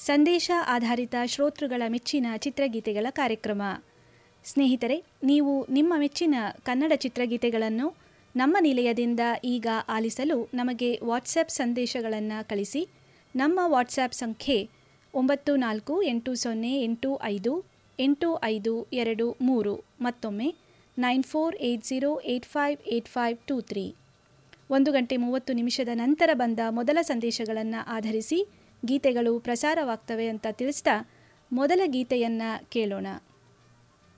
ಸಂದೇಶ ಆಧಾರಿತ ಶ್ರೋತೃಗಳ ಮೆಚ್ಚಿನ ಚಿತ್ರಗೀತೆಗಳ ಕಾರ್ಯಕ್ರಮ ಸ್ನೇಹಿತರೆ ನೀವು ನಿಮ್ಮ ಮೆಚ್ಚಿನ ಕನ್ನಡ ಚಿತ್ರಗೀತೆಗಳನ್ನು ನಮ್ಮ ನಿಲಯದಿಂದ ಈಗ ಆಲಿಸಲು ನಮಗೆ ವಾಟ್ಸ್ಯಾಪ್ ಸಂದೇಶಗಳನ್ನು ಕಳಿಸಿ ನಮ್ಮ ವಾಟ್ಸ್ಯಾಪ್ ಸಂಖ್ಯೆ ಒಂಬತ್ತು ನಾಲ್ಕು ಎಂಟು ಸೊನ್ನೆ ಎಂಟು ಐದು ಎಂಟು ಐದು ಎರಡು ಮೂರು ಮತ್ತೊಮ್ಮೆ nine four eight zero eight five eight five two three ಒಂದು ಗಂಟೆ ಮೂವತ್ತು ನಿಮಿಷದ ನಂತರ ಬಂದ ಮೊದಲ ಸಂದೇಶಗಳನ್ನು ಆಧರಿಸಿ ಗೀತೆಗಳು ಪ್ರಸಾರವಾಗ್ತವೆ ಅಂತ ತಿಳಿಸ್ತಾ ಮೊದಲ ಗೀತೆಯನ್ನು ಕೇಳೋಣ